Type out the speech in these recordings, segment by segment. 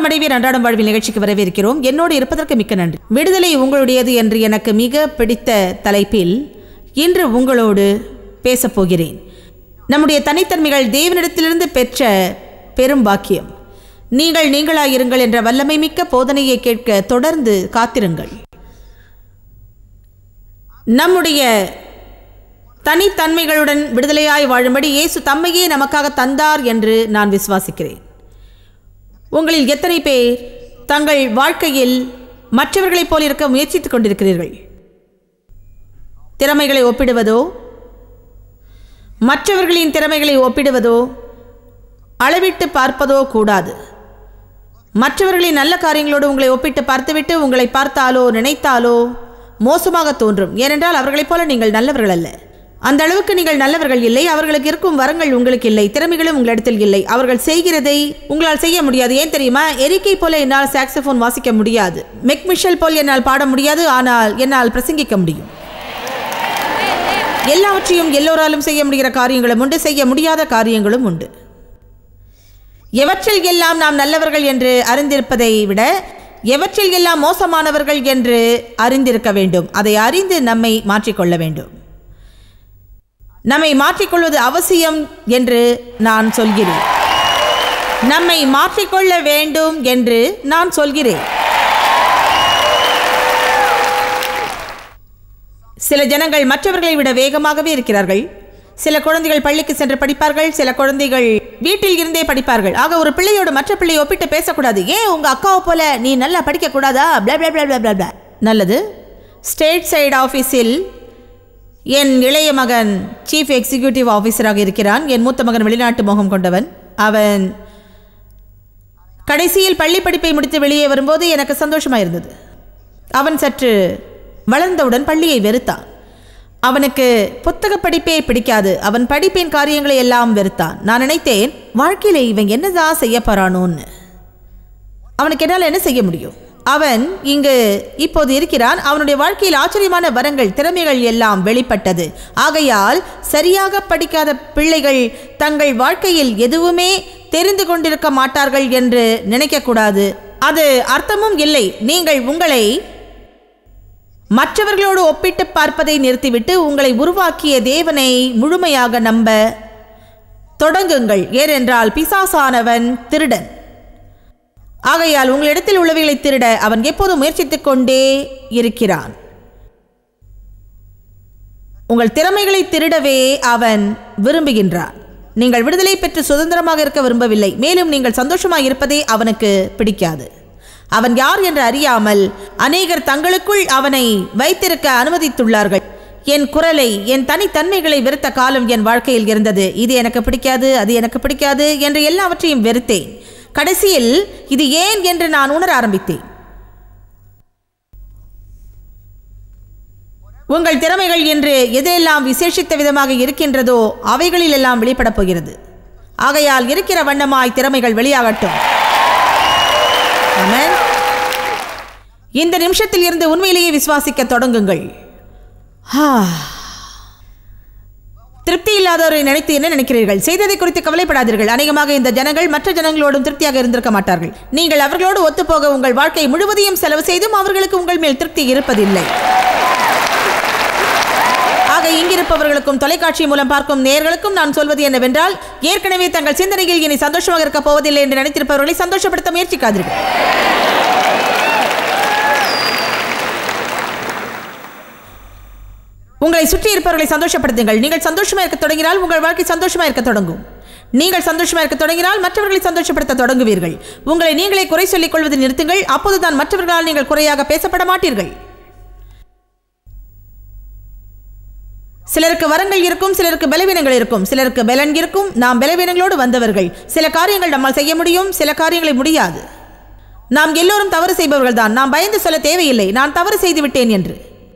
நலமடைவீர் அன்றாடம் வாழ்வில் நிகழ்ச்சிக்கு வரவேற்கிறோம் என்னோடு இருப்பதற்கு மிக்க நன்றி விடுதலை உங்களுடையது என்று எனக்கு மிக பிடித்த தலைப்பில் இன்று உங்களோடு பேசப் போகிறேன் நம்முடைய தனித்தன்மைகள் தேவனிடத்திலிருந்து பெற்ற பெரும் பாக்கியம் நீங்கள் நீங்களாயிருங்கள் என்ற வல்லமை மிக்க போதனையை கேட்க தொடர்ந்து காத்திருங்கள் நம்முடைய தனித்தன்மைகளுடன் விடுதலையாய் வாழும்படி இயேசு தம்மையே நமக்காக தந்தார் என்று நான் விசுவாசிக்கிறேன் உங்களில் எத்தனை பேர் தங்கள் வாழ்க்கையில் மற்றவர்களைப் போல் இருக்க முயற்சித்துக் கொண்டிருக்கிறீர்கள் திறமைகளை ஒப்பிடுவதோ மற்றவர்களின் திறமைகளை ஒப்பிடுவதோ அளவிட்டு பார்ப்பதோ கூடாது மற்றவர்களின் நல்ல காரியங்களோடு உங்களை ஒப்பிட்டு பார்த்துவிட்டு உங்களை பார்த்தாலோ நினைத்தாலோ மோசமாக தோன்றும் ஏனென்றால் அவர்களைப் போல நீங்கள் நல்லவர்கள் அல்ல அந்த அளவுக்கு நீங்கள் நல்லவர்கள் இல்லை அவர்களுக்கு இருக்கும் வரங்கள் உங்களுக்கு இல்லை திறமைகளும் உங்களிடத்தில் இல்லை அவர்கள் செய்கிறதை உங்களால் செய்ய முடியாது ஏன் தெரியுமா எரிக்கை போல என்னால் சாக்ஸோஃபோன் வாசிக்க முடியாது மெக் மிஷல் போல் என்னால் பாட முடியாது ஆனால் என்னால் பிரசங்கிக்க முடியும் எல்லாவற்றையும் எல்லோராலும் செய்ய முடிகிற காரியங்களும் உண்டு செய்ய முடியாத காரியங்களும் உண்டு எவற்றில் எல்லாம் நாம் நல்லவர்கள் என்று அறிந்திருப்பதை விட எவற்றில் எல்லாம் மோசமானவர்கள் என்று அறிந்திருக்க வேண்டும் அதை அறிந்து நம்மை மாற்றிக்கொள்ள வேண்டும் நம்மை மாற்றிக்கொள்வது அவசியம் என்று நான் சொல்கிறேன் நம்மை மாற்றிக்கொள்ள வேண்டும் என்று நான் சொல்கிறேன் சில ஜனங்கள் மற்றவர்களை விட வேகமாகவே இருக்கிறார்கள் சில குழந்தைகள் பள்ளிக்கு சென்று படிப்பார்கள் சில குழந்தைகள் வீட்டில் இருந்தே படிப்பார்கள் ஆக ஒரு பிள்ளையோடு மற்ற பிள்ளையை ஒப்பிட்டு பேசக்கூடாது ஏன் உங்க அக்காவை போல நீ நல்லா படிக்க கூடாதா blah blah blah blah blah blah. நல்லது ஸ்டேட் சைடு ஆஃபீஸில் என் இளைய மகன் சீஃப் எக்ஸிக்யூட்டிவ் ஆஃபீஸராக இருக்கிறான் என் மூத்த மகன் வெளிநாட்டு முகம் கொண்டவன் அவன் கடைசியில் பள்ளி படிப்பை முடித்து வெளியே வரும்போது எனக்கு சந்தோஷமாக இருந்தது அவன் சற்று வளர்ந்தவுடன் பள்ளியை வெறுத்தான் அவனுக்கு புத்தக படிப்பே பிடிக்காது அவன் படிப்பின் காரியங்களை எல்லாம் வெறுத்தான் நான் நினைத்தேன் வாழ்க்கையில இவன் என்னதான் செய்ய போறானோன்னு அவனுக்கு என்னால் என்ன செய்ய முடியும் அவன் இங்கு இப்போது இருக்கிறான் அவனுடைய வாழ்க்கையில் ஆச்சரியமான வரங்கள் திறமைகள் எல்லாம் வெளிப்பட்டது ஆகையால் சரியாக படிக்காத பிள்ளைகள் தங்கள் வாழ்க்கையில் எதுவுமே தெரிந்து கொண்டிருக்க மாட்டார்கள் என்று நினைக்கக்கூடாது அது அர்த்தமும் இல்லை நீங்கள் உங்களை மற்றவர்களோடு ஒப்பிட்டு பார்ப்பதை நிறுத்திவிட்டு உங்களை உருவாக்கிய தேவனை முழுமையாக நம்ப தொடங்குங்கள் ஏனென்றால் பிசாசானவன் திருடன் ஆகையால் உங்களிடத்தில் உள்ளவைகளை திருட அவன் எப்போதும் முயற்சித்துக் கொண்டே இருக்கிறான் உங்கள் திறமைகளை திருடவே அவன் விரும்புகின்றான் நீங்கள் விடுதலை பெற்று சுதந்திரமாக இருக்க விரும்பவில்லை மேலும் நீங்கள் சந்தோஷமாக இருப்பதே அவனுக்கு பிடிக்காது அவன் யார் என்று அறியாமல் அநேகர் தங்களுக்குள் அவனை வைத்திருக்க அனுமதித்துள்ளார்கள் என் குரலை என் தனித்தன்மைகளை வெறுத்த காலம் என் வாழ்க்கையில் இருந்தது இது எனக்கு பிடிக்காது அது எனக்கு பிடிக்காது என்று எல்லாவற்றையும் வெறுத்தேன் கடைசியில் இது ஏன் என்று நான் உணர ஆரம்பித்தேன் உங்கள் திறமைகள் என்று எதெல்லாம் விசேஷித்த விதமாக இருக்கின்றதோ அவைகளில் எல்லாம் வெளிப்படப் போகிறது ஆகையால் இருக்கிற வண்ணமாய் திறமைகள் வெளியாகட்டும் ஆமென். இந்த நிமிஷத்தில் இருந்து உண்மையிலேயே விசுவாசிக்க தொடங்குங்கள் ஆ. திருப்தி இல்லாதவரை நினைத்து என்ன நினைக்கிறீர்கள் செய்ததை குறித்து கவலைப்படாதீர்கள் அநேகமாக இந்த ஜனங்கள் மற்ற ஜனங்களோடும் திருப்தியாக இருந்திருக்க மாட்டார்கள் நீங்கள் அவர்களோடு ஒத்துப்போக உங்கள் வாழ்க்கை முழுவதையும் செலவு செய்தும் அவர்களுக்கு உங்கள் மேல் திருப்தி இருப்பதில்லை ஆக இங்கிருப்பவர்களுக்கும் தொலைக்காட்சி மூலம் பார்க்கும் நேயர்களுக்கும் நான் சொல்வது என்னவென்றால் ஏற்கனவே தங்கள் சிந்தனையில் இனி சந்தோஷமாக இருக்க போவதில்லை என்று நினைத்திருப்பவர்களை சந்தோஷப்படுத்த முயற்சிக்காதீர்கள் உங்களை சுற்றி இருப்பவர்களை சந்தோஷப்படுத்துங்கள் நீங்கள் சந்தோஷமா இருக்க தொடங்கினால் உங்கள் வாழ்க்கை சந்தோஷமா இருக்க தொடங்கும் நீங்கள் சந்தோஷமா இருக்க தொடங்கினால் மற்றவர்களை சந்தோஷப்படுத்த தொடங்குவீர்கள் உங்களை நீங்களே குறை சொல்லிக் கொள்வதை நிறுத்துங்கள் அப்போதுதான் மற்றவர்களால் நீங்கள் குறையாக பேசப்பட மாட்டீர்கள் சிலருக்கு வரங்கள் இருக்கும் சிலருக்கு பலவீனங்கள் இருக்கும் சிலருக்கு பலன் இருக்கும் நாம் பலவீனங்களோடு வந்தவர்கள் சில காரியங்கள் நம்மால் செய்ய முடியும் சில காரியங்களை முடியாது நாம் எல்லோரும் தவறு செய்பவர்கள் தான் நாம் பயந்து சொல்ல தேவையில்லை நான் தவறு செய்து விட்டேன் என்று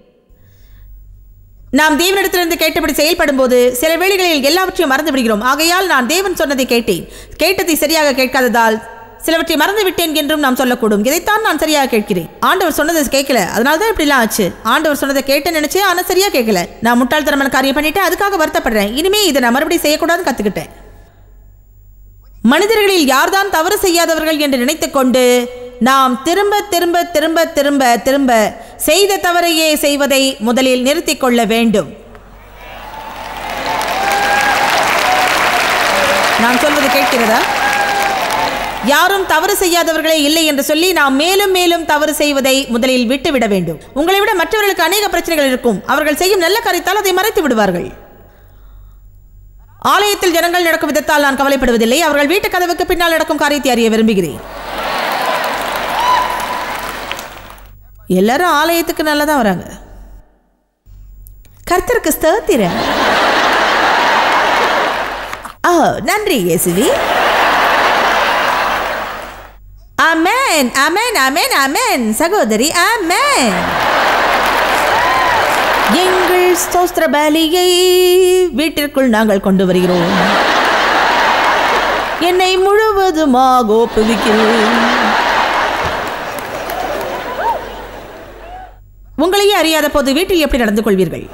நாம் தேவனிடத்திலிருந்து கேட்டபடி செயல்படும் போது சில வேளைகளில் எல்லாவற்றையும் மறந்து விடுகிறோம் ஆகையால் நான் தேவன் சொன்னதை கேட்டேன் கேட்டதை சரியாக கேட்காததால் சிலவற்றை மறந்து விட்டேன் என்றும் நாம் சொல்லக்கூடும் இதைத்தான் நான் சரியாக கேட்கிறேன் ஆண்டவர் சொன்னதை கேட்கல அதனால தான் இப்படிலாம் ஆச்சு ஆண்டவர் சொன்னதை கேட்டு நினைச்சேன் ஆனால் சரியா கேட்கல நான் முட்டாள்தனமான காரியம் பண்ணிட்டேன் அதுக்காக வருத்தப்படுறேன் இனிமே இதை நான் மறுபடியும் செய்யக்கூடாதுன்னு கத்துக்கிட்டேன் மனிதர்களில் யார்தான் தவறு செய்யாதவர்கள் என்று நினைத்துக்கொண்டு நாம் திரும்ப திரும்ப திரும்ப திரும்ப திரும்ப செய்த தவறையே செய்வதை முதலில் நிறுத்திக் கொள்ள வேண்டும் நான் சொல்வது கேட்கிறதா யாரும் தவறு செய்யாதவர்களே இல்லை என்று சொல்லி நாம் மேலும் மேலும் தவறு செய்வதை முதலில் விட்டுவிட வேண்டும் உங்களை விட மற்றவர்களுக்கு அநேக பிரச்சனைகள் இருக்கும் அவர்கள் செய்யும் நல்ல காரியத்தால் அதை மறைத்து விடுவார்கள் ஆலயத்தில் ஜனங்கள் நடக்கும் விதத்தால் நான் கவலைப்படுவதில்லை அவர்கள் வீட்டு கதவுக்கு பின்னால் நடக்கும் காரியத்தை அறிய விரும்புகிறேன் எல்லாரும் ஆலயத்துக்கு நல்லா தான் வராங்க கர்த்தருக்கு ஸ்தோத்திரம் ஓ நன்றி இயேசுவி அமேன் அமேன் அமேன் அமேன் சகோதரி அமேன் எங்கள் ஸ்தோத்திர பலியை வீட்டிற்குள் நாங்கள் கொண்டு வருகிறோம் என்னை முழுவதுமாக ஒப்புவிக்கிறேன் உங்களையே அறியாத போது வீட்டில் எப்படி நடந்து கொள்வீர்கள்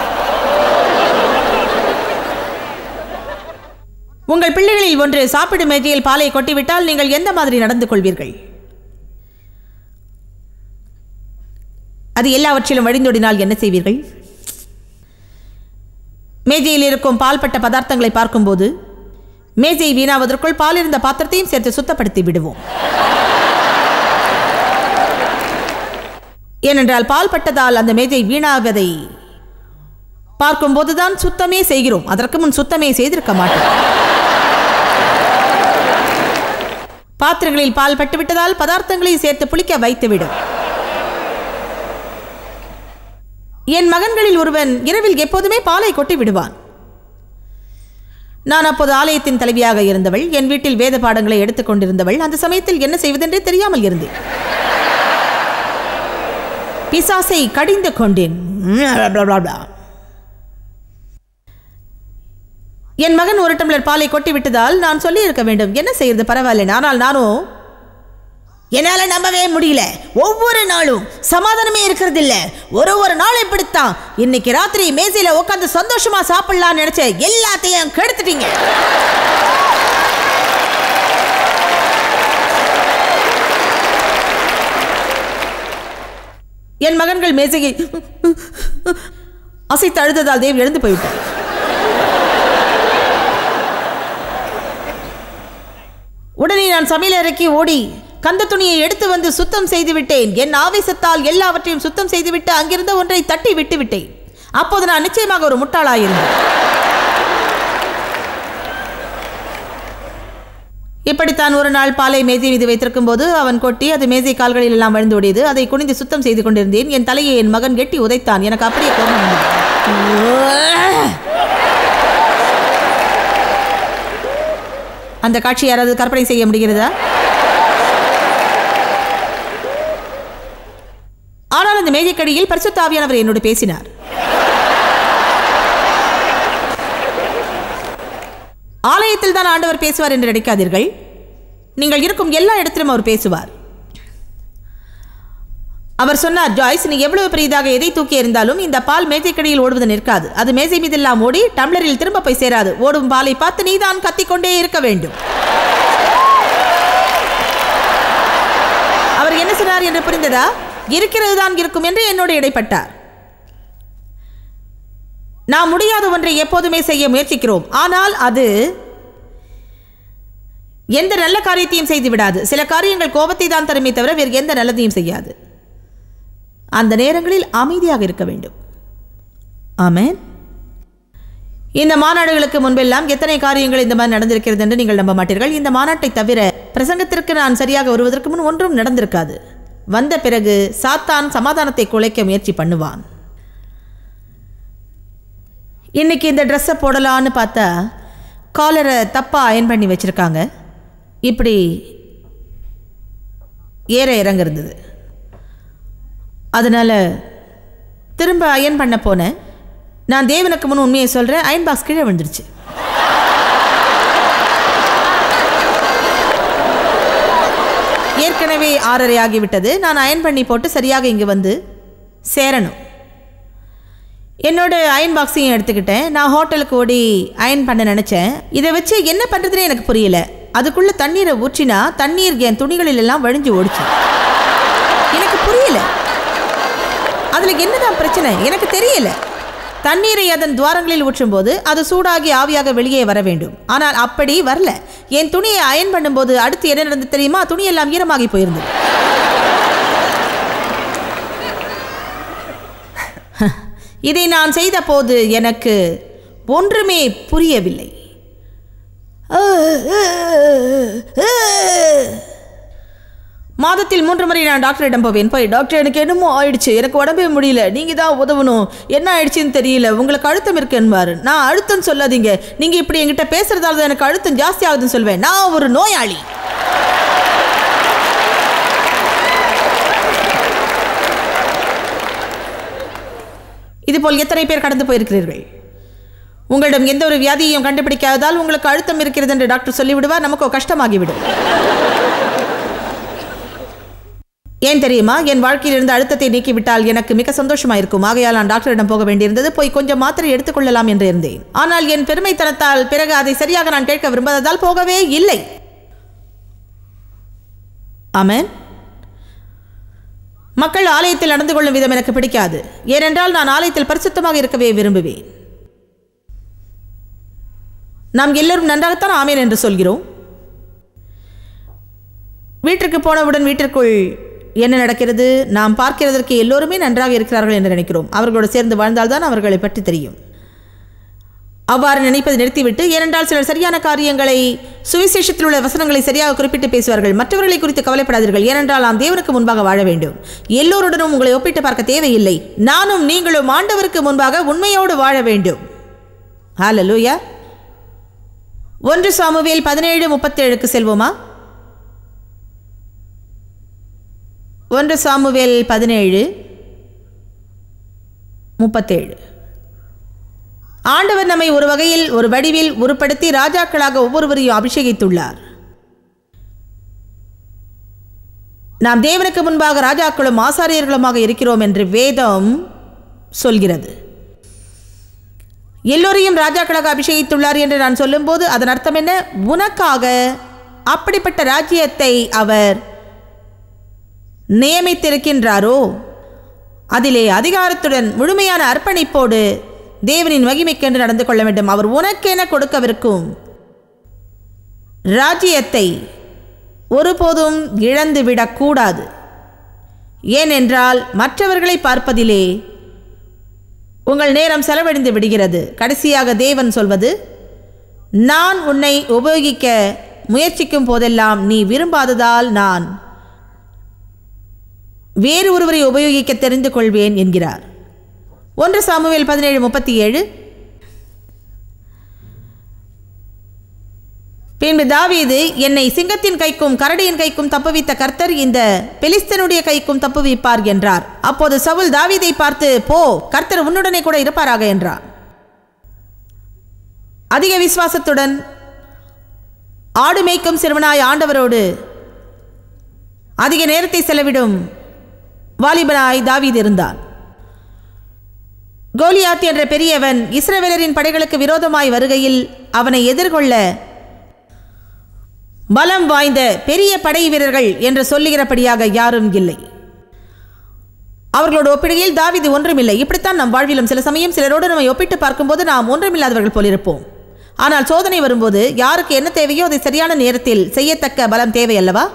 உங்கள் பிள்ளைகளில் ஒன்று சாப்பிடும் மேஜையில் பாலை கொட்டிவிட்டால் நீங்கள் எந்த மாதிரி நடந்து கொள்வீர்கள் அது எல்லாவற்றிலும் வழிந்தோடினால் என்ன செய்வீர்கள் மேஜையில் இருக்கும் பால்பட்ட பதார்த்தங்களை பார்க்கும்போது மேஜை வீணாவதற்குள் பால் இருந்த பாத்திரத்தையும் சேர்த்து சுத்தப்படுத்தி விடுவோம் ஏனென்றால் பால் பட்டதால் அந்த மேஜை வீணாவதை பார்க்கும்போதுதான் சுத்தமே செய்கிறோம் அதற்கு முன் சுத்தமே செய்திருக்க மாட்டோம் பாத்திரங்களில் பால் பட்டுவிட்டதால் பதார்த்தங்களை சேர்த்து புளிக்க வைத்துவிடும் என் மகன்களில் ஒருவன் இரவில் எப்போதுமே பாலை கொட்டி விடுவான் நான் அப்போது ஆலயத்தின் தலைவியாக இருந்தவள் என் வீட்டில் வேத பாடங்களை எடுத்துக்கொண்டிருந்தவள் அந்த சமயத்தில் என்ன செய்வதென்றே தெரியாமல் இருந்தேன் பிசாசை கடிந்து கொண்டேன் என் மகன் ஒரு டம்ளர் பாலை கொட்டி விட்டதால் நான் சொல்லி இருக்க வேண்டும் என்ன செய்யறது பரவாயில்ல ஆனால் நானும் என்னால நம்பவே முடியல ஒவ்வொரு நாளும் சமாதானமே இருக்கிறது இல்ல ஒரு ஒரு நாள் இப்படித்தான் இன்னைக்கு ராத்திரி மேசையில உட்காந்து சந்தோஷமா சாப்பிடலாம்னு நினைச்ச எல்லாத்தையும் கெடுத்துட்டீங்க என் மகன்கள் மேசையை அசைத்து அழுததால் தேவ் எழுந்து போய்விட்டார் உடனே நான் சமையலறைக்கு ஓடி கந்த துணியை எடுத்து வந்து சுத்தம் செய்து விட்டேன் என் ஆவேசத்தால் எல்லாவற்றையும் சுத்தம் செய்துவிட்டு அங்கிருந்த ஒன்றை தட்டி விட்டு விட்டேன் அப்போது நான் நிச்சயமாக ஒரு முட்டாளாயிருந்தேன் இப்படித்தான் ஒரு நாள் பாலை மேஜை மீது வைத்திருக்கும் போது அவன் கொட்டி அது மேஜை கால்களில் எல்லாம் விழுந்து ஓடியது அதை குனிந்து சுத்தம் செய்து கொண்டிருந்தேன் என் தலையை என் மகன் கெட்டி உதைத்தான் எனக்கு அப்படியே கோபம் வந்தது. அந்த காட்சி யாராவது கற்பனை செய்ய முடிகிறதா ஆனால் அந்த மேஜைக்கடியில் பரிசுத்த ஆவியானவர் என்னோடு பேசினார் ஆலயத்தில் தான் ஆண்டவர் பேசுவார் என்று நினைக்காதீர்கள் நீங்கள் இருக்கும் எல்லா இடத்திலும் அவர் பேசுவார் அவர் சொன்னார் ஜாய்ஸ் நீ எவ்வளவு பெரியதாக எதை தூக்கி எறிந்தாலும் இந்த பால் மேஜைக்கடியில் ஓடுவது நிற்காது அது மேஜை மீதெல்லாம் ஓடி டம்ளரில் திரும்ப போய் சேராது ஓடும் பாலை பார்த்து நீதான் கத்திக்கொண்டே இருக்க வேண்டும் அவர் என்ன சொன்னார் என்று புரிந்ததா இருக்கிறது தான் இருக்கும் என்று என்னோடு இடைப்பட்டார் நாம் முடியாத ஒன்றை எப்போதுமே செய்ய முயற்சிக்கிறோம் ஆனால் அது எந்த நல்ல காரியத்தையும் செய்து விடாது சில காரியங்கள் கோபத்தை தான் தருமே தவிர வேறு எந்த நல்லதையும் செய்யாது அந்த நேரங்களில் அமைதியாக இருக்க வேண்டும் ஆமென் இந்த மாநாடுகளுக்கு முன்பெல்லாம் எத்தனை காரியங்கள் இந்த மாதிரி நடந்திருக்கிறது என்று நீங்கள் நம்ப மாட்டீர்கள் இந்த மாநாட்டை தவிர பிரசங்கத்திற்கு நான் சரியாக வருவதற்கு முன் ஒன்றும் நடந்திருக்காது வந்த பிறகு சாத்தான் சமாதானத்தை குலைக்க முயற்சி பண்ணுவான் இன்னைக்கு இந்த ட்ரெஸ்ஸை போடலான்னு பார்த்தா காலரை தப்பாக அயன் பண்ணி வச்சுருக்காங்க இப்படி ஏற இறங்க இருந்தது அதனால் திரும்ப அயன் பண்ண போனேன் நான் தேவனுக்கு முன் உண்மையை சொல்கிறேன் அயன் பாக்ஸ் கீழே விழுந்துருச்சு ஏற்கனவே ஆறரை ஆகிவிட்டது நான் அயன் பண்ணி போட்டு சரியாக இங்கே வந்து சேரணும் என்னோட அயன் பாக்ஸையும் எடுத்துக்கிட்டேன் நான் ஹோட்டலுக்கு ஓடி அயன் பண்ண நினச்சேன் இதை வச்சு என்ன பண்ணுறதுனே எனக்கு புரியல அதுக்குள்ள தண்ணீரை ஊற்றினா தண்ணீர் என் துணிகளில் எல்லாம் வழிஞ்சு ஓடிச்சு எனக்கு புரியல அதில் என்னதான் பிரச்சனை எனக்கு தெரியல தண்ணீரை அதன் துவாரங்களில் ஊற்றும்போது அது சூடாகி ஆவியாக வெளியே வர வேண்டும் ஆனால் அப்படி வரல என் துணியை அயன் பண்ணும்போது அடுத்து என்ன நடந்தது தெரியுமா துணி எல்லாம் ஈரமாகி போயிருந்தது இதை நான் செய்த போது எனக்கு ஒன்றுமே புரியவில்லை மாதத்தில் மூன்று முறை நான் டாக்டரிடம் போவேன் போய் டாக்டர் எனக்கு என்னமோ ஆயிடுச்சு எனக்கு உடம்பே முடியல நீங்கள் தான் உதவணும் என்ன ஆயிடுச்சுன்னு தெரியல உங்களுக்கு அழுத்தம் இருக்கு என்பார் நான் அழுத்தம் சொல்லாதீங்க நீங்கள் இப்படி என்கிட்ட பேசுறதால தான் எனக்கு அழுத்தம் ஜாஸ்தி ஆகுதுன்னு சொல்வேன் நான் ஒரு நோயாளி இதுபோல் எத்தனை பேர் கடந்து போயிருக்கிறீர்கள் உங்களிடம் எந்த ஒரு வியாதியையும் கண்டுபிடிக்காததால் உங்களுக்கு அழுத்தம் இருக்கிறது என்று டாக்டர் சொல்லிவிடுவார் நமக்கு கஷ்டமாகிவிடும் ஏன் தெரியுமா என் வாழ்க்கையில் இருந்த அழுத்தத்தை நீக்கிவிட்டால் எனக்கு மிக சந்தோஷமா இருக்கும் ஆகையால் நான் டாக்டரிடம் போக வேண்டியிருந்தது போய் கொஞ்சம் மாத்திரை எடுத்துக்கொள்ளலாம் என்று இருந்தேன் ஆனால் என் பெருமைத்தனத்தால் பிறகு அதை சரியாக நான் கேட்க விரும்பாததால் போகவே இல்லை ஆமென் மக்கள் ஆலயத்தில் நடந்து கொள்ளும் விதம் எனக்கு பிடிக்காது ஏனென்றால் நான் ஆலயத்தில் பரிசுத்தமாக இருக்கவே விரும்புவேன் நாம் எல்லோரும் நன்றாகத்தான் ஆமேன் என்று சொல்கிறோம் வீட்டிற்கு போனவுடன் வீட்டிற்குள் என்ன நடக்கிறது நாம் பார்க்கிறதற்கு எல்லோருமே நன்றாக இருக்கிறார்கள் என்று நினைக்கிறோம் அவர்களோடு சேர்ந்து வாழ்ந்தால்தான் அவர்களை பற்றி தெரியும் அவ்வாறு நினைப்பதை நிறுத்திவிட்டு ஏனென்றால் சிலர் சரியான காரியங்களை சுவிசேஷத்தில் உள்ள வசனங்களை சரியாக குறிப்பிட்டு பேசுவார்கள் மற்றவர்களை குறித்து கவலைப்படாதீர்கள் ஏனென்றால் நாம் தேவனுக்கு முன்பாக வாழ வேண்டும் எல்லோருடனும் உங்களை ஒப்பிட்டு பார்க்க தேவையில்லை நானும் நீங்களும் ஆண்டவருக்கு முன்பாக உண்மையோடு வாழ வேண்டும் ஹalleluya ஒன்று சாமுவேல் பதினேழு முப்பத்தேழுக்கு செல்வோமா ஒன்று சாமுவேல் பதினேழு முப்பத்தேழு ஆண்டவர் நம்மை ஒரு வகையில் ஒரு வடிவில் உருப்படுத்தி ராஜாக்களாக ஒவ்வொருவரையும் அபிஷேகித்துள்ளார் நாம் தேவனுக்கு முன்பாக ராஜாக்களும் ஆசாரியர்களுமாக இருக்கிறோம் என்று வேதம் சொல்கிறது எல்லோரையும் ராஜாக்களாக அபிஷேகித்துள்ளார் என்று நான் சொல்லும்போது அதன் அர்த்தம் என்ன உனக்காக அப்படிப்பட்ட ராஜ்யத்தை அவர் நியமித்திருக்கின்றாரோ அதிலே அதிகாரத்துடன் முழுமையான அர்ப்பணிப்போடு தேவனின் மகிமைக்கென்று நடந்து கொள்ள வேண்டும் அவர் உனக்கென கொடுக்கவிருக்கும் ராஜ்யத்தை ஒருபோதும் இழந்துவிடக்கூடாது ஏனென்றால் மற்றவர்களை பார்ப்பதிலே உங்கள் நேரம் செலவழிந்து விடுகிறது கடைசியாக தேவன் சொல்வது நான் உன்னை உபயோகிக்க முயற்சிக்கும் போதெல்லாம் நீ விரும்பாததால் நான் வேறு ஒருவரை உபயோகிக்க தெரிந்து கொள்வேன் என்கிறார் ஒன்று சாமுவேல் பதினேழு முப்பத்தி ஏழு பின்பு தாவீது என்னை சிங்கத்தின் கைக்கும் கரடியின் கைக்கும் தப்புவித்த கர்த்தர் இந்த பெலிஸ்தனுடைய கைக்கும் தப்புவிப்பார் என்றார் அப்போது சவுல் தாவீதை பார்த்து போ கர்த்தர் உன்னுடனே கூட இருப்பாராக என்றார் அதிக விசுவாசத்துடன் ஆடு மேய்க்கும் சிறுவனாய் ஆண்டவரோடு அதிக நேரத்தை செலவிடும் வாலிபனாய் தாவீது இருந்தான் கோலியாத் என்ற பெரியவன் இஸ்ரவேலரின் படைகளுக்கு விரோதமாய் வருகையில் அவனை எதிர்கொள்ள பலம் வாய்ந்த பெரிய படை வீரர்கள் என்று சொல்லுகிறபடியாக யாரும் இல்லை அவர்களோடு ஒப்பிடுகையில் தாவிது ஒன்றுமில்லை இப்படித்தான் நம் வாழ்விலும் சில சமயம் சிலரோடு நம்மை ஒப்பிட்டு பார்க்கும்போது நாம் ஒன்றுமில்லாதவர்கள் போலிருப்போம் ஆனால் சோதனை வரும்போது யாருக்கு என்ன தேவையோ அதை சரியான நேரத்தில் செய்யத்தக்க பலம் தேவை அல்லவா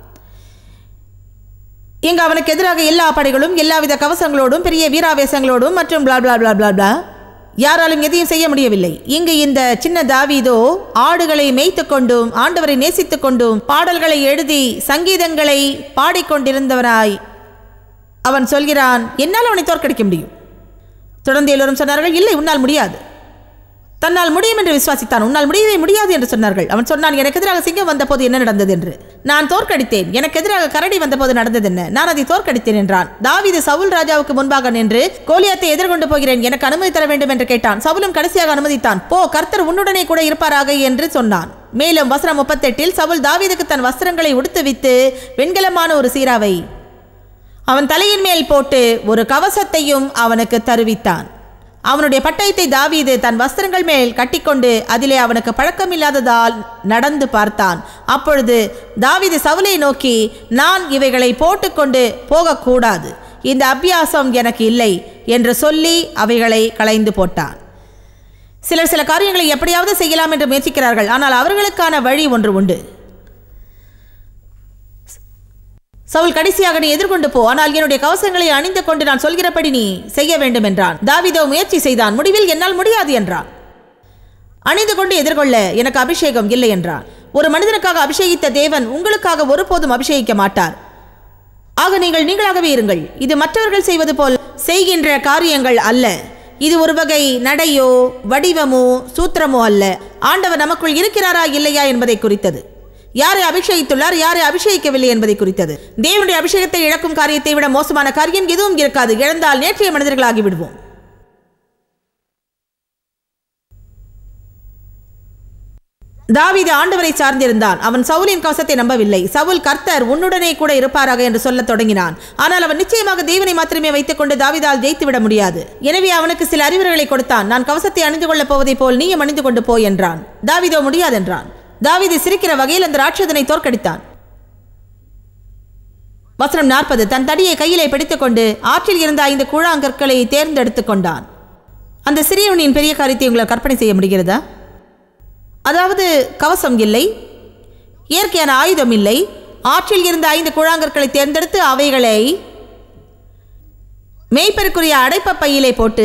இங்கு அவனுக்கு எதிராக எல்லா படைகளும் எல்லாவித கவசங்களோடும் பெரிய வீராவேசங்களோடும் மற்றும் பிளா பிளா பிளா பிளா பிளா யாராலும் எதையும் செய்ய முடியவில்லை இங்கு இந்த சின்ன தாவீதோ ஆடுகளை மேய்த்து கொண்டும் ஆண்டவரை நேசித்துக் கொண்டும் பாடல்களை எழுதி சங்கீதங்களை பாடிக்கொண்டிருந்தவனாய் அவன் சொல்கிறான் என்னால் அவனை தோற்கடிக்க முடியும் தொடர்ந்து எல்லோரும் சொன்னார்கள் இல்லை உன்னால் முடியாது தன்னால் முடியும் என்று விசுவாசித்தான் உன்னால் முடியவே முடியாது என்று சொன்னார்கள் அவன் சொன்னான் எனக்கு எதிராக சிங்கம் வந்தபோது என்ன நடந்தது என்று நான் தோற்கடித்தேன் எனக்கு எதிராக கரடி வந்தபோது நடந்தது என்ன நான் அதை தோற்கடித்தேன் என்றான் தாவீது சவுல் ராஜாவுக்கு முன்பாக நின்று கோலியாத்தை எதிர்கொண்டு போகிறேன் எனக்கு அனுமதி தர வேண்டும் என்று கேட்டான் சவுலும் கடைசியாக அனுமதித்தான் போ கர்த்தர் உன்னுடனே கூட இருப்பாராக என்று சொன்னான் மேலும் வசனம் முப்பத்தெட்டில் சவுல் தாவீதுக்கு தன் வஸ்திரங்களை உடுத்துவித்து வெண்கலமான ஒரு சீராவை அவன் தலையின் மேல் போட்டு ஒரு கவசத்தையும் அவனுக்கு தருவித்தான் அவனுடைய பட்டயத்தை தாவீது தன் வஸ்திரங்கள் மேல் கட்டிக்கொண்டு அதிலே அவனுக்கு பழக்கமில்லாததால் நடந்து பார்த்தான் அப்பொழுது தாவீது சவுலை நோக்கி நான் இவைகளை போட்டுக்கொண்டு போகக்கூடாது இந்த அபியாசம் எனக்கு இல்லை என்று சொல்லி அவைகளை களைந்து போட்டான் சிலர் சில காரியங்களை எப்படியாவது செய்யலாம் என்று முயற்சிக்கிறார்கள் ஆனால் அவர்களுக்கான வழி ஒன்று உண்டு சவுல் கடைசியாக நீ எதிர்கொண்டு போ ஆனால் என்னுடைய கவசங்களை அணிந்து கொண்டு நான் சொல்கிறபடி நீ செய்ய வேண்டும் என்றான் தாவீதோ முயற்சி செய்தான் முடிவில் என்னால் முடியாது என்றான் அணிந்து கொண்டு எதிர்கொள்ள எனக்கு அபிஷேகம் இல்லை என்றான் ஒரு மனிதனுக்காக அபிஷேகித்த தேவன் உங்களுக்காக ஒருபோதும் அபிஷேகிக்க மாட்டார் ஆக நீங்கள் நீங்களாகவே இருங்கள் இது மற்றவர்கள் செய்வது போல் செய்கின்ற காரியங்கள் அல்ல இது ஒரு வகை நடையோ வடிவமோ சூத்திரமோ அல்ல ஆண்டவர் நமக்குள் இருக்கிறாரா இல்லையா என்பதை குறித்தது யாரை அபிஷேகித்துள்ளார் யாரை அபிஷேகிக்கவில்லை என்பதை குறித்தது தேவனுடைய அபிஷேகத்தை இழக்கும் காரியத்தை விட மோசமான காரியம் எதுவும் இருக்காது இழந்தால் நேற்றைய மனிதர்களாகி விடுவோம் தாவீது ஆண்டவரை சார்ந்திருந்தான் அவன் சவுலின் கவசத்தை நம்பவில்லை சவுல் கர்த்தர் உன்னுடனே கூட இருப்பாராக என்று சொல்லத் தொடங்கினான் ஆனால் அவன் நிச்சயமாக தேவனை மாத்திரமே வைத்துக் கொண்டு தாவீதால் ஜெயித்துவிட முடியாது எனவே அவனுக்கு சில அறிவுரைகளை கொடுத்தான் நான் கவசத்தை அணிந்து கொள்ளப் போவதைப் போல் நீயும் அணிந்து கொண்டு போய் என்றான் தாவீதோ முடியாதென்றான் தாவீது சிரிக்கிற வகையில் அந்த ராட்சதனை தோற்கடித்தான் வசனம் நாற்பது தன் தடியை கையிலே பிடித்துக்கொண்டு ஆற்றில் இருந்த ஐந்து கூழாங்கற்களை தேர்ந்தெடுத்துக் கொண்டான் அந்த சிறியவனின் பெரிய காரியத்தை உங்களால் கற்பனை செய்ய முடிகிறதா அதாவது கவசம் இல்லை இயற்கையான ஆயுதம் இல்லை ஆற்றில் இருந்த ஐந்து கூழாங்கற்களை தேர்ந்தெடுத்து அவைகளை மேய்ப்பருக்குரிய அடைப்ப பையிலே போட்டு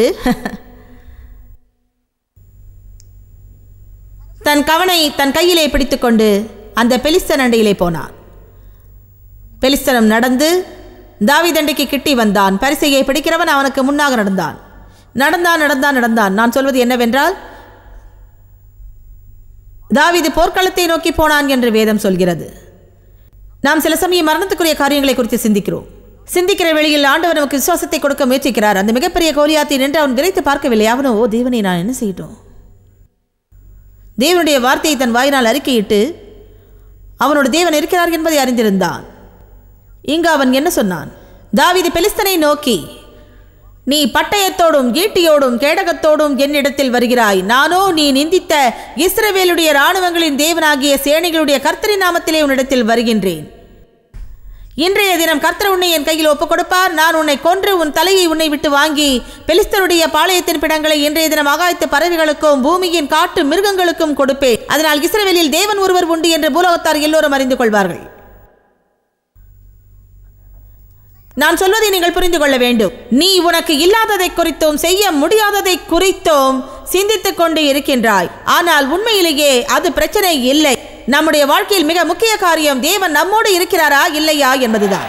தன் கவனை தன் கையிலே பிடித்துக்கொண்டு அந்த பெலிஸ்தன் அண்டையிலே போனான் பெலிஸ்தனம் நடந்து தாவிதண்டைக்கு கிட்டி வந்தான் பரிசையை பிடிக்கிறவன் அவனுக்கு முன்னாக நடந்தான் நடந்தான் நடந்தான் நடந்தான் நான் சொல்வது என்னவென்றால் தாவீது போர்க்களத்தை நோக்கி போனான் என்று வேதம் சொல்கிறது நாம் சில சமயம் மரணத்துக்குரிய காரியங்களை குறித்து சிந்திக்கிறோம் சிந்திக்கிற வெளியில் ஆண்டவர் நமக்கு விசுவாசத்தை கொடுக்க முயற்சிக்கிறார் அந்த மிகப்பெரிய கோலியாத்தை நின்று அவன் விரைத்து பார்க்கவில்லை அவனோ ஓ தேவனை நான் என்ன செய்யட்டும் தேவனுடைய வார்த்தையை தன் வாயினால் அறிக்கையிட்டு அவனோட தேவன் இருக்கிறார் என்பதை அறிந்திருந்தான் இங்கு அவன் என்ன சொன்னான் தாவீது பெலிஸ்தனை நோக்கி நீ பட்டயத்தோடும் ஈட்டியோடும் கேடகத்தோடும் என்னிடத்தில் வருகிறாய் நானோ நீ நிந்தித்த இஸ்ரவேலுடைய இராணுவங்களின் தேவனாகிய சேனைகளுடைய கர்த்தரின் நாமத்திலே உன்னிடத்தில் வருகின்றேன் இன்றைய தினம் கர்த்தர் உன்னை என் கையில் ஒப்புக் கொடுப்பார் நான் உன்னை கொன்று உன் தலையை உன்னை விட்டு வாங்கி பெலிஸ்தருடைய பாளையத்தின் பிடங்களை இன்றைய தினம் ஆகாயத்து பறவைகளுக்கும் பூமியின் காட்டு மிருகங்களுக்கும் கொடுப்பேன் அதனால் இஸ்ரவேலில் தேவன் ஒருவர் உண்டு என்று பூலோகத்தார் எல்லோரும் அறிந்து கொள்வார்கள் நான் சொல்வதை நீங்கள் புரிந்து கொள்ள வேண்டும் நீ உனக்கு இல்லாததை குறித்தும் செய்ய முடியாததை குறித்தும் சிந்தித்துக் கொண்டு இருக்கின்றாய் ஆனால் உண்மையிலேயே அது பிரச்சனை இல்லை நம்முடைய வாழ்க்கையில் மிக முக்கிய காரியம் தேவன் நம்மோடு இருக்கிறாரா இல்லையா என்பதுதான்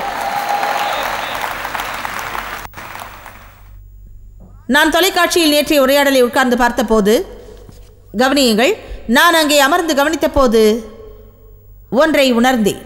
நான் தொலைக்காட்சியில் நேற்றைய உரையாடலை உட்கார்ந்து பார்த்தபோது கவனியுங்கள் நான் அங்கே அமர்ந்து கவனித்தபோது ஒன்றை உணர்ந்தேன்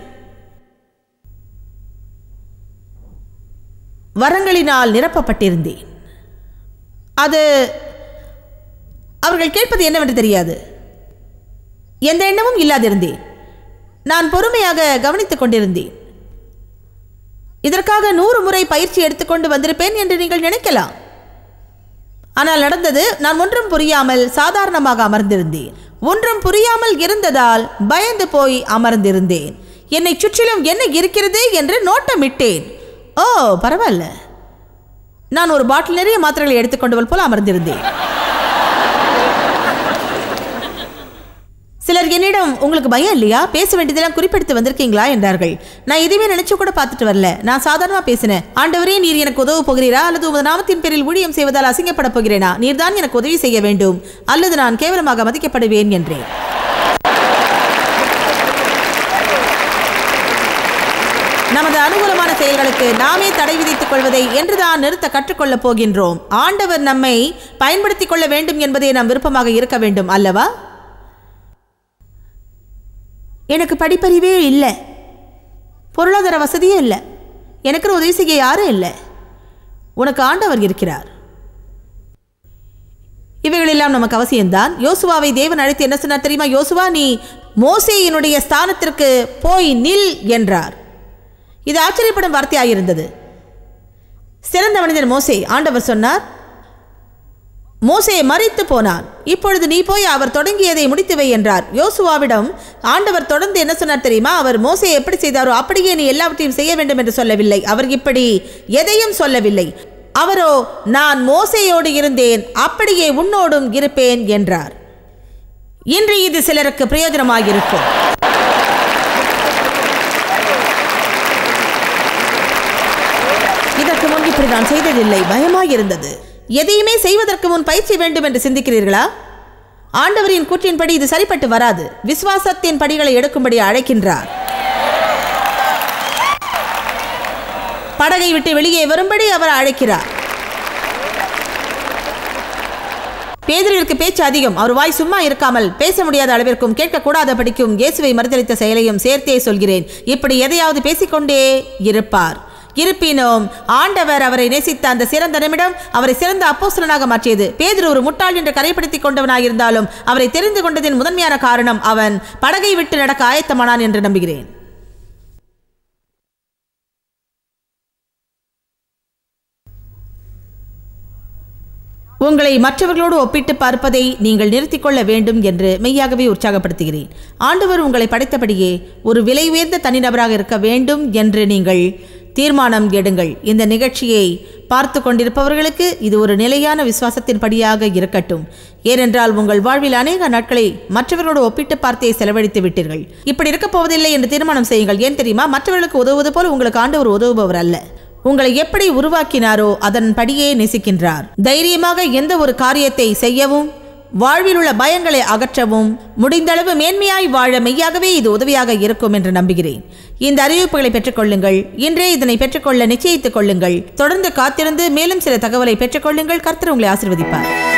வரங்களினால் நிரப்பப்பட்டிருந்தேன் அது அவர்கள் கேட்பது என்னவென்று தெரியாது எந்த எண்ணமும் இல்லாதிருந்தேன் நான் பொறுமையாக கவனித்துக் கொண்டிருந்தேன் இதற்காக நூறு முறை பயிற்சி எடுத்துக்கொண்டு வந்திருப்பேன் என்று நீங்கள் நினைக்கலாம் ஆனால் நடந்தது நான் ஒன்றும் புரியாமல் சாதாரணமாக அமர்ந்திருந்தேன் ஒன்றும் புரியாமல் இருந்ததால் பயந்து போய் அமர்ந்திருந்தேன் என்னை சுற்றிலும் என்ன இருக்கிறது என்று நோட்டமிட்டேன் ஓ பரவாயில்ல நான் ஒரு பாட்டில் நிறைய மாத்திரைகளை எடுத்துக்கொண்டு போல் அமர்ந்திருந்தேன் சிலர் என்னிடம் உங்களுக்கு பயம் இல்லையா பேச வேண்டியதெல்லாம் குறிப்பெடுத்து வந்திருக்கீங்களா என்றார்கள் நான் எதுவுமே நினைச்சு கூட பார்த்துட்டு வரல நான் சாதாரணமா பேசினேன் ஆண்டவரே நீர் எனக்கு உதவ போகிறீரா அல்லது உமது நாமத்தின் பேரில் ஊழியம் செய்வதால் அசிங்கப்பட போகிறேனா நீர் தான் எனக்கு உதவி செய்ய வேண்டும் அல்லது நான் கேவலமாக மதிக்கப்படுவேன் என்றேன் நமது அனுகூலமான செயல்களுக்கு நாமே தடை விதித்துக் கொள்வதை என்றுதான் நிறுத்த கற்றுக்கொள்ளப் போகின்றோம் ஆண்டவர் நம்மை பயன்படுத்திக் கொள்ள வேண்டும் என்பதே நாம் விருப்பமாக இருக்க வேண்டும் அல்லவா எனக்கு படிப்பறிவே இல்லை பொருளாதார வசதியே இல்லை எனக்கு உதவி செய்ய யாரும் இல்லை உனக்கு ஆண்டவர் இருக்கிறார் இவைகளெல்லாம் நமக்கு அவசியம்தான் யோசுவாவை தேவன் அழைத்து என்ன சொன்னார் தெரியுமா யோசுவா நீ மோசேயினுடைய ஸ்தானத்திற்கு போய் நில் என்றார் இது ஆச்சரியப்படும் வார்த்தையாயிருந்தது சிறந்த மனிதன் மோசே ஆண்டவர் சொன்னார் மோசே மறித்து போனான் இப்பொழுது நீ போய் அவர் தொடங்கியதை முடித்து வை என்றார் யோசுவாவிடம் ஆண்டவர் தொடர்ந்து என்ன சொன்னார் தெரியுமா அவர் மோசே எப்படி செய்தாரோ அப்படியே நீ எல்லாவற்றையும் செய்ய வேண்டும் என்று சொல்லவில்லை அவர் இப்படி எதையும் சொல்லவில்லை அவரோ நான் மோசேயோடு இருந்தேன் அப்படியே உன்னோடும் இருப்பேன் என்றார் இன்று இது சிலருக்கு பிரயோஜனமாகிருக்கும் இதற்கு முன் இப்படி நான் செய்ததில்லை பயமாயிருந்தது எதையுமே செய்வதற்கு முன் பயிற்சி வேண்டும் என்று சிந்திக்கிறீர்களா ஆண்டவரின் கூற்றின்படி இது சரிப்பட்டு வராது விசுவாசத்தின் படிகளை எடுக்கும்படி அழைக்கின்றார் படகை விட்டு வெளியே வரும்படி அவர் அழைக்கிறார் பேதரிற்கு பேச்சு அதிகம் அவர் வாய் சும்மா இருக்காமல் பேச முடியாத அளவிற்கும் கேட்கக்கூடாத படிக்கும் இயேசுவை மறுதளித்த செயலையும் சேர்த்தே சொல்கிறேன் இப்படி எதையாவது பேசிக்கொண்டே இருப்பார் இருப்பினும் ஆண்டவர் அவரை நேசித்த அந்த சிறந்த நிமிடம் அவரை சிறந்த அப்போஸ்தலனாக மாற்றியது பேதுரு ஒரு முட்டாள் என்று கரைப்படுத்திக் கொண்டவனாயிருந்தாலும் அவரை தெரிந்து கொண்டதின் முதன்மையான காரணம் அவன் படகை விட்டு நடக்க ஆயத்தமானான் என்று நம்புகிறேன் உங்களை மற்றவர்களோடு ஒப்பிட்டு பார்ப்பதை நீங்கள் நிறுத்திக் கொள்ள வேண்டும் என்று மெய்யாகவே உற்சாகப்படுத்துகிறேன் ஆண்டவர் உங்களை படைத்தபடியே ஒரு விலை உயர்ந்த தனிநபராக இருக்க வேண்டும் என்று நீங்கள் தீர்மானம் எடுங்கள் இந்த நிகழ்ச்சியை பார்த்து கொண்டிருப்பவர்களுக்கு இது ஒரு நிலையான விசுவாசத்தின் படியாக இருக்கட்டும் ஏனென்றால் உங்கள் வாழ்வில் அநேக நாட்களை மற்றவர்களோடு ஒப்பிட்டு பார்த்தே செலவழித்து விட்டீர்கள் இப்படி இருக்கப் போவதில்லை என்று தீர்மானம் செய்யுங்கள் ஏன் தெரியுமா மற்றவர்களுக்கு உதவுவது போல் உங்களுக்கு ஆண்டவர் உதவுபவர் அல்ல உங்களை எப்படி உருவாக்கினாரோ அதன்படியே நேசிக்கின்றார் தைரியமாக எந்த ஒரு காரியத்தை செய்யவும் வாழ்வில் உள்ள பயங்களை அகற்றவும் முடிந்தளவு மேன்மையாய் வாழ மெய்யாகவே இது உதவியாக இருக்கும் என்று நம்புகிறேன் இந்த அறிவிப்புகளை பெற்றுக்கொள்ளுங்கள் இன்றே இதனை பெற்றுக்கொள்ள நிச்சயித்துக் கொள்ளுங்கள் தொடர்ந்து காத்திருந்து மேலும் சில தகவலை பெற்றுக்கொள்ளுங்கள் கர்த்தர் உங்களை ஆசிர்வதிப்பார்